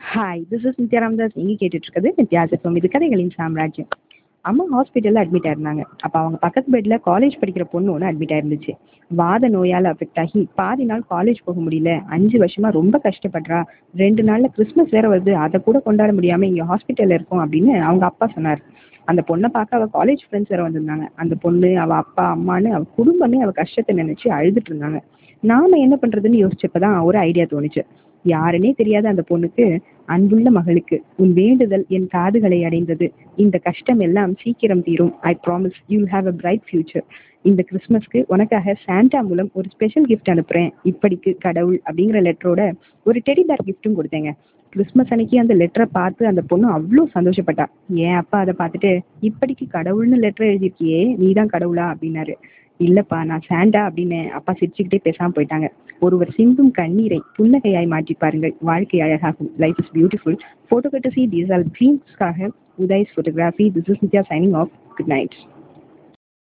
hi this is Nithya Ramadas நீங்கள் கேட்டுட்டு இருக்கிறது நித்யாசத்துவம் இது கதைகளின் சாம்ராஜ்யம் அம்மா ஹாஸ்பிட்டலில் அட்மிட் ஆயிருந்தாங்க அப்போ அவங்க பக்கத்து பெட்டில் காலேஜ் படிக்கிற பொண்ணு ஒன்று அட்மிட் ஆயிருந்துச்சு வாத நோயால் அஃபெக்ட் ஆகி பாதி நாள் காலேஜ் போக முடியல அஞ்சு வருஷமா ரொம்ப கஷ்டப்படுறா ரெண்டு நாளில் கிறிஸ்மஸ் வேற வருது அதை கூட கொண்டாட முடியாமல் இங்கே ஹாஸ்பிட்டலில் இருக்கோம் அப்படின்னு அவங்க அப்பா சொன்னார் அந்த பொண்ணை பார்க்க அவள் காலேஜ் ஃப்ரெண்ட்ஸ் வேற வந்திருந்தாங்க அந்த பொண்ணு அவள் அப்பா அம்மான்னு அவள் குடும்பமே அவள் கஷ்டத்தை நினச்சி அழுதுட்டு இருந்தாங்க நாம என்ன பண்ணுறதுன்னு யோசிச்சப்ப தான் ஒரு ஐடியா தோணுச்சு யாருன்னே தெரியாத அந்த பொண்ணுக்கு அன்புள்ள மகளுக்கு உன் வேண்டுதல் என் காதுகளை அடைந்தது இந்த கஷ்டம் எல்லாம் சீக்கிரம் தீரும் I promise you have a bright future இந்த கிறிஸ்மஸ்க்கு உனக்காக சாண்டா மூலம் ஒரு ஸ்பெஷல் கிஃப்ட் அனுப்புறேன் இப்படிக்கு கடவுள் அப்படிங்கிற லெட்டரோட ஒரு டெடி பேர் கிஃப்ட்டும் கொடுத்தேங்க கிறிஸ்மஸ் அன்னைக்கு அந்த லெட்டரை பார்த்து அந்த பொண்ணு அவ்வளோ சந்தோஷப்பட்டா என் அப்பா அதை பார்த்துட்டு இப்படிக்கு கடவுள்னு லெட்டர் எழுதியிருக்கியே நீ தான் கடவுளா அப்படின்னாரு இல்லப்பா நான் சாண்டா அப்படின்னு அப்பா சிரிச்சுக்கிட்டே பேசாம போயிட்டாங்க ஒருவர் சிந்தும் கண்ணீரை புன்னகையாய் மாற்றி பாருங்கள் வாழ்க்கை அழகாகும் லைஃப் இஸ் பியூட்டிஃபுல் ஃபோட்டோ கட்டு சி தீஸ் ஆல் ட்ரீம்ஸ்க்காக Uday's photography this is Nithya signing off good night